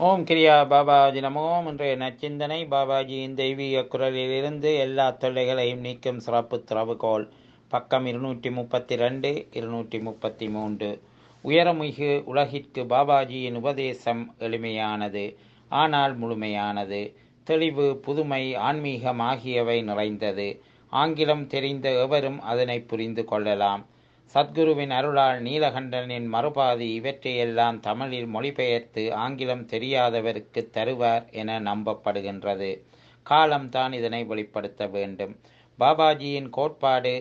ஓம் கிரியா பாபாஜி நமோம் இன்றைய நச்சிந்தனை பாபாஜியின் தெய்வீக குரலிலிருந்து எல்லா தொல்லைகளையும் நீக்கும் சிறப்பு திறவுகோல் பக்கம் இருநூற்றி முப்பத்தி ரெண்டு இருநூற்றி முப்பத்தி மூன்று உயரமிகு உலகிற்கு பாபாஜியின் உபதேசம் எளிமையானது ஆனால் முழுமையானது தெளிவு புதுமை ஆன்மீகம் ஆகியவை நிறைந்தது ஆங்கிலம் தெரிந்த எவரும் அதனை புரிந்து கொள்ளலாம் சத்குருவின் அருளால் நீலகண்டனின் மறுபாதி இவற்றையெல்லாம் தமிழில் மொழிபெயர்த்து ஆங்கிலம் தெரியாதவருக்கு தருவார் என நம்பப்படுகின்றது காலம்தான் இதனை வெளிப்படுத்த வேண்டும் பாபாஜியின் கோட்பாடு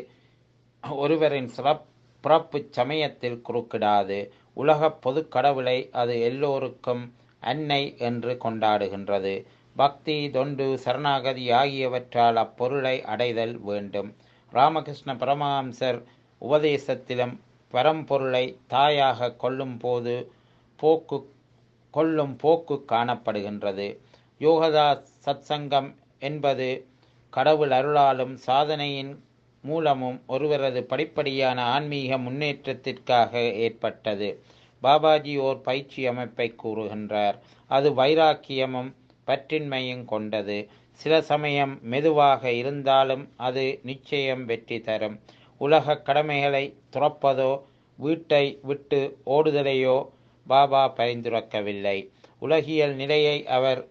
ஒருவரின் சிறப் பிறப்பு சமயத்தில் குறுக்கிடாது உலகப் பொது கடவுளை அது எல்லோருக்கும் அன்னை என்று கொண்டாடுகின்றது பக்தி தொண்டு சரணாகதி ஆகியவற்றால் அப்பொருளை அடைதல் வேண்டும் ராமகிருஷ்ண பரமஹம்சர் உபதேசத்திலும் பரம்பொருளை தாயாக கொள்ளும் போது போக்கு கொள்ளும் போக்கு காணப்படுகின்றது யோகதா சத்சங்கம் என்பது கடவுள் அருளாலும் சாதனையின் மூலமும் ஒருவரது படிப்படியான ஆன்மீக முன்னேற்றத்திற்காக ஏற்பட்டது பாபாஜி ஓர் பயிற்சி அமைப்பை கூறுகின்றார் அது வைராக்கியமும் பற்றின்மையும் கொண்டது சில சமயம் மெதுவாக இருந்தாலும் அது நிச்சயம் வெற்றி தரும் உலக கடமைகளை துறப்பதோ வீட்டை விட்டு ஓடுதலையோ பாபா பரிந்துரைக்கவில்லை உலகியல் நிலையை அவர்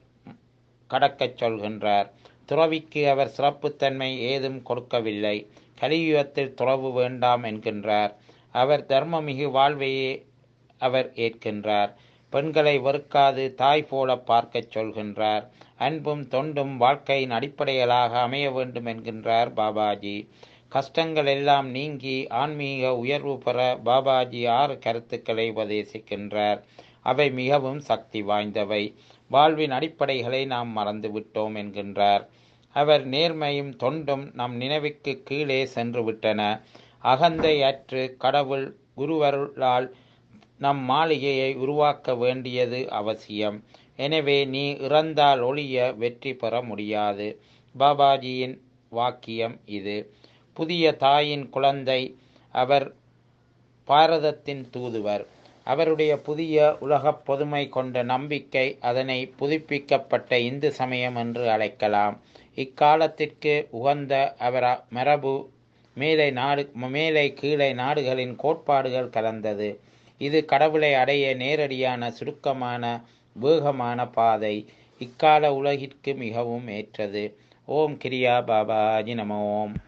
கடக்கச் சொல்கின்றார் துறவிக்கு அவர் சிறப்புத்தன்மை ஏதும் கொடுக்கவில்லை கலியுகத்தில் துறவு வேண்டாம் என்கின்றார் அவர் தர்மமிகு வாழ்வையே அவர் ஏற்கின்றார் பெண்களை வெறுக்காது தாய் போல பார்க்கச் சொல்கின்றார் அன்பும் தொண்டும் வாழ்க்கையின் அடிப்படைகளாக அமைய வேண்டும் என்கின்றார் பாபாஜி கஷ்டங்கள் எல்லாம் நீங்கி ஆன்மீக உயர்வு பெற பாபாஜி ஆறு கருத்துக்களை உபதேசிக்கின்றார் அவை மிகவும் சக்தி வாய்ந்தவை வாழ்வின் அடிப்படைகளை நாம் மறந்துவிட்டோம் என்கின்றார் அவர் நேர்மையும் தொண்டும் நம் நினைவுக்கு கீழே சென்று விட்டன அகந்தை அற்று கடவுள் குருவருளால் நம் மாளிகையை உருவாக்க வேண்டியது அவசியம் எனவே நீ இறந்தால் ஒளிய வெற்றி பெற முடியாது பாபாஜியின் வாக்கியம் இது புதிய தாயின் குழந்தை அவர் பாரதத்தின் தூதுவர் அவருடைய புதிய உலகப் பொதுமை கொண்ட நம்பிக்கை அதனை புதுப்பிக்கப்பட்ட இந்து சமயம் என்று அழைக்கலாம் இக்காலத்திற்கு உகந்த அவர் மரபு மேலை நாடு மேலை கீழே நாடுகளின் கோட்பாடுகள் கலந்தது இது கடவுளை அடைய நேரடியான சுருக்கமான வேகமான பாதை இக்கால உலகிற்கு மிகவும் ஏற்றது ஓம் கிரியா பாபாஜி நம ஓம்